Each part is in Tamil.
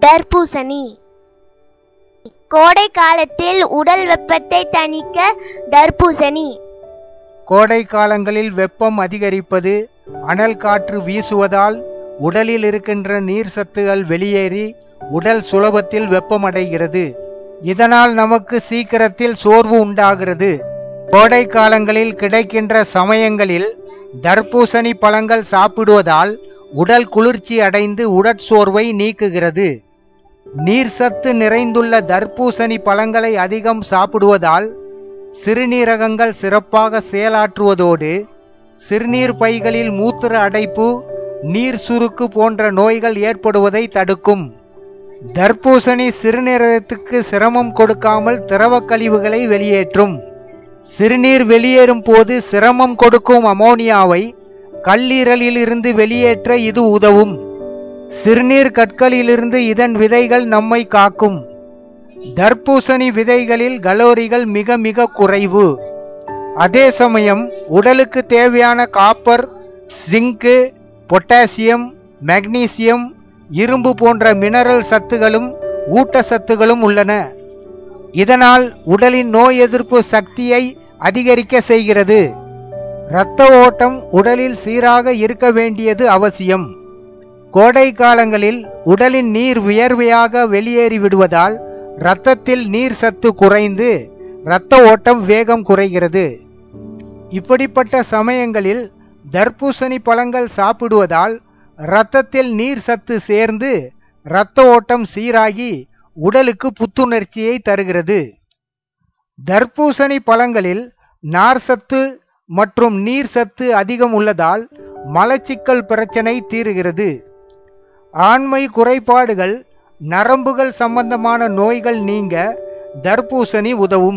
தர்பூசணி கோடை காலத்தில் உடல் வெப்பத்தை தணிக்க தர்பூசணி கோடை காலங்களில் வெப்பம் அதிகரிப்பது அனல் காற்று வீசுவதால் உடலில் இருக்கின்ற நீர் சத்துகள் வெளியேறி உடல் சுலபத்தில் வெப்பமடைகிறது இதனால் நமக்கு சீக்கிரத்தில் சோர்வு உண்டாகிறது கோடை காலங்களில் கிடைக்கின்ற சமயங்களில் தர்பூசணி பழங்கள் சாப்பிடுவதால் உடல் குளிர்ச்சி அடைந்து உடற்சோர்வை நீக்குகிறது நீர் சத்து நிறைந்துள்ள தர்பூசணி பழங்களை அதிகம் சாப்பிடுவதால் சிறுநீரகங்கள் சிறப்பாக செயலாற்றுவதோடு சிறுநீர் பைகளில் மூத்திர அடைப்பு நீர் சுருக்கு போன்ற நோய்கள் ஏற்படுவதை தடுக்கும் தர்பூசணி சிறுநீரகத்துக்கு சிரமம் கொடுக்காமல் திரவ கழிவுகளை வெளியேற்றும் சிறுநீர் வெளியேறும் போது சிரமம் கொடுக்கும் அமோனியாவை கல்லீரலில் இருந்து வெளியேற்ற இது உதவும் சிறுநீர் கற்களிலிருந்து இதன் விதைகள் நம்மை காக்கும் தர்பூசணி விதைகளில் கலோரிகள் மிக மிக குறைவு அதே சமயம் உடலுக்கு தேவையான காப்பர் ஜிங்கு பொட்டாசியம் மெக்னீசியம் இரும்பு போன்ற மினரல் சத்துகளும் ஊட்டச்சத்துகளும் உள்ளன இதனால் உடலின் நோய் எதிர்ப்பு சக்தியை அதிகரிக்க செய்கிறது இரத்த ஓட்டம் உடலில் சீராக இருக்க வேண்டியது அவசியம் கோடை காலங்களில் உடலின் நீர் வியர்வையாக வெளியேறி விடுவதால் இரத்தத்தில் நீர் சத்து குறைந்து இரத்த ஓட்டம் வேகம் குறைகிறது இப்படிப்பட்ட சமயங்களில் தர்பூசணி பழங்கள் சாப்பிடுவதால் இரத்தத்தில் நீர் சத்து சேர்ந்து இரத்த ஓட்டம் சீராகி உடலுக்கு புத்துணர்ச்சியை தருகிறது தர்பூசணி பழங்களில் நார் சத்து மற்றும் நீர் சத்து அதிகம் உள்ளதால் மலச்சிக்கல் பிரச்சனை தீருகிறது ஆண்மை குறைபாடுகள் நரம்புகள் சம்பந்தமான நோய்கள் நீங்க தர்பூசணி உதவும்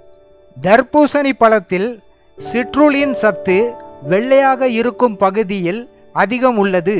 தர்பூசணி பழத்தில் சிட்ருலின் சத்து வெள்ளையாக இருக்கும் பகுதியில் அதிகம் உள்ளது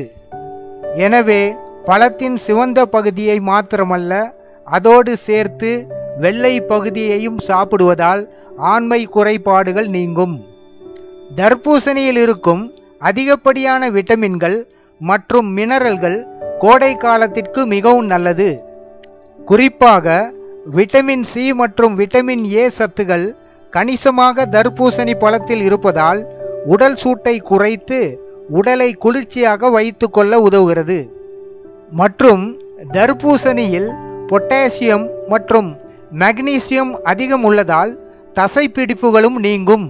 எனவே பழத்தின் சிவந்த பகுதியை மாத்திரமல்ல அதோடு சேர்த்து வெள்ளை பகுதியையும் சாப்பிடுவதால் ஆண்மை குறைபாடுகள் நீங்கும் தர்பூசணியில் இருக்கும் அதிகப்படியான விட்டமின்கள் மற்றும் மினரல்கள் கோடை காலத்திற்கு மிகவும் நல்லது குறிப்பாக விட்டமின் சி மற்றும் விட்டமின் ஏ சத்துகள் கணிசமாக தர்பூசணி பழத்தில் இருப்பதால் உடல் சூட்டை குறைத்து உடலை குளிர்ச்சியாக வைத்துக்கொள்ள உதவுகிறது மற்றும் தர்பூசணியில் பொட்டாசியம் மற்றும் மெக்னீசியம் அதிகம் உள்ளதால் தசைப்பிடிப்புகளும் நீங்கும்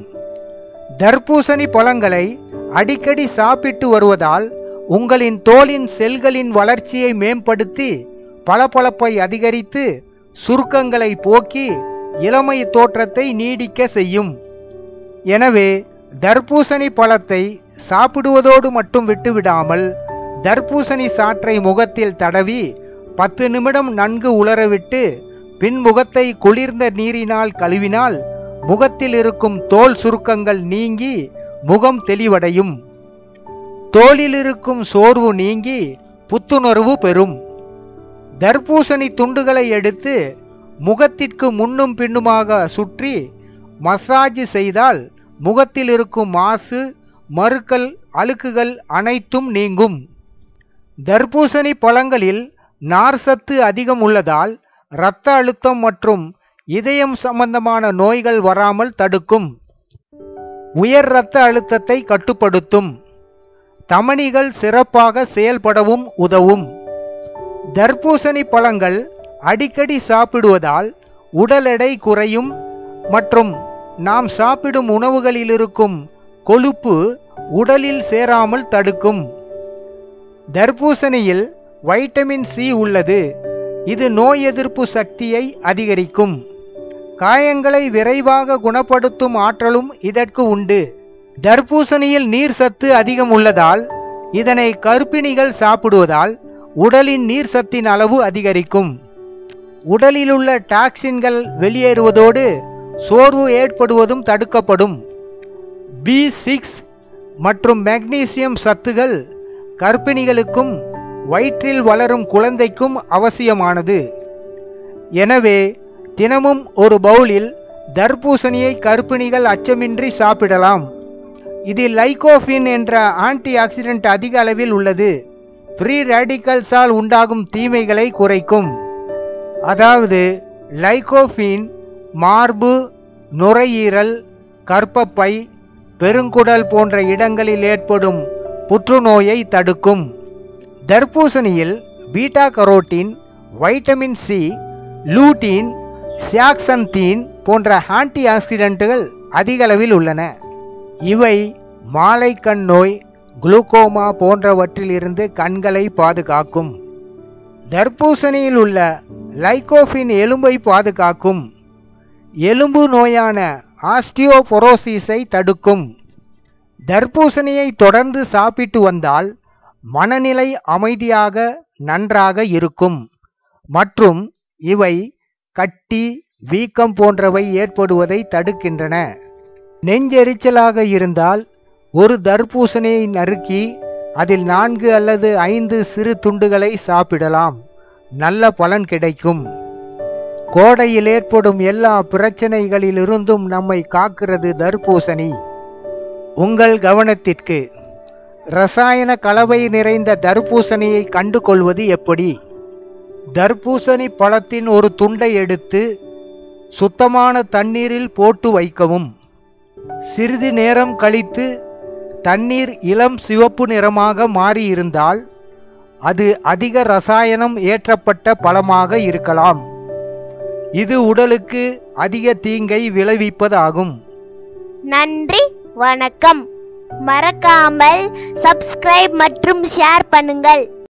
தர்பூசணி பழங்களை அடிக்கடி சாப்பிட்டு வருவதால் உங்களின் தோலின் செல்களின் வளர்ச்சியை மேம்படுத்தி பளபளப்பை அதிகரித்து சுருக்கங்களை போக்கி இளமை தோற்றத்தை நீடிக்க செய்யும் எனவே தர்பூசணி பழத்தை சாப்பிடுவதோடு மட்டும் விட்டுவிடாமல் தர்பூசணி சாற்றை முகத்தில் தடவி பத்து நிமிடம் நன்கு உலரவிட்டு பின் முகத்தை குளிர்ந்த நீரினால் கழுவினால் முகத்தில் இருக்கும் தோல் சுருக்கங்கள் நீங்கி முகம் தெளிவடையும் தோலில் இருக்கும் சோர்வு நீங்கி புத்துணர்வு பெறும் தர்பூசணி துண்டுகளை எடுத்து முகத்திற்கு முன்னும் பின்னுமாக சுற்றி மசாஜ் செய்தால் முகத்தில் இருக்கும் மாசு மறுக்கல் அழுக்குகள் அனைத்தும் நீங்கும் தர்பூசணி பழங்களில் நார்சத்து அதிகம் உள்ளதால் இரத்த அழுத்தம் மற்றும் இதயம் சம்பந்தமான நோய்கள் வராமல் தடுக்கும் உயர் இரத்த அழுத்தத்தை கட்டுப்படுத்தும் தமனிகள் சிறப்பாக செயல்படவும் உதவும் தர்பூசணி பழங்கள் அடிக்கடி சாப்பிடுவதால் உடல் எடை குறையும் மற்றும் நாம் சாப்பிடும் உணவுகளில் இருக்கும் கொழுப்பு உடலில் சேராமல் தடுக்கும் தர்பூசணியில் வைட்டமின் சி உள்ளது இது நோய் எதிர்ப்பு சக்தியை அதிகரிக்கும் காயங்களை விரைவாக குணப்படுத்தும் ஆற்றலும் இதற்கு உண்டு தர்பூசணியில் நீர் சத்து அதிகம் உள்ளதால் இதனை கர்ப்பிணிகள் சாப்பிடுவதால் உடலின் நீர் சத்தின் அளவு அதிகரிக்கும் உடலில் உள்ள டாக்சின்கள் வெளியேறுவதோடு சோர்வு ஏற்படுவதும் தடுக்கப்படும் பி சிக்ஸ் மற்றும் மெக்னீசியம் சத்துகள் கர்ப்பிணிகளுக்கும் வயிற்றில் வளரும் குழந்தைக்கும் அவசியமானது எனவே தினமும் ஒரு பவுலில் தர்பூசணியை கர்ப்பிணிகள் அச்சமின்றி சாப்பிடலாம் இதில் லைகோஃபின் என்ற ஆன்டி ஆக்சிடென்ட் அதிக அளவில் உள்ளது ஃப்ரீ ரேடிக்கல்ஸால் உண்டாகும் தீமைகளை குறைக்கும் அதாவது லைகோஃபின் மார்பு நுரையீரல் கர்ப்பப்பை பெருங்குடல் போன்ற இடங்களில் ஏற்படும் புற்றுநோயை தடுக்கும் தர்பூசணியில் beta carotene vitamin C lutein zeaxanthin போன்ற ஆன்டி ஆக்சிடென்ட்டுகள் அதிக அளவில் உள்ளன இவை மாலை கண் நோய் குளுக்கோமா போன்றவற்றிலிருந்து கண்களை பாதுகாக்கும் தர்பூசணியில் உள்ள லைகோஃபின் எலும்பை பாதுகாக்கும் எலும்பு நோயான ஆஸ்டியோபொரோசிஸை தடுக்கும் தர்பூசணியை தொடர்ந்து சாப்பிட்டு வந்தால் மனநிலை அமைதியாக நன்றாக இருக்கும் மற்றும் இவை கட்டி வீக்கம் போன்றவை ஏற்படுவதை தடுக்கின்றன நெஞ்செரிச்சலாக இருந்தால் ஒரு தர்பூசணியை நறுக்கி அதில் நான்கு அல்லது ஐந்து சிறு துண்டுகளை சாப்பிடலாம் நல்ல பலன் கிடைக்கும் கோடையில் ஏற்படும் எல்லா பிரச்சனைகளிலிருந்தும் நம்மை காக்கிறது தர்பூசணி உங்கள் கவனத்திற்கு ரசாயன கலவை நிறைந்த தர்பூசணியை கண்டு கொள்வது எப்படி தர்பூசணி பழத்தின் ஒரு துண்டை எடுத்து சுத்தமான தண்ணீரில் போட்டு வைக்கவும் சிறிது நேரம் கழித்து தண்ணீர் இளம் சிவப்பு நிறமாக மாறியிருந்தால் அது அதிக ரசாயனம் ஏற்றப்பட்ட பழமாக இருக்கலாம் இது உடலுக்கு அதிக தீங்கை விளைவிப்பதாகும் நன்றி வணக்கம் மறக்காமல் சப்ஸ்கிரைப் மற்றும் ஷேர் பண்ணுங்கள்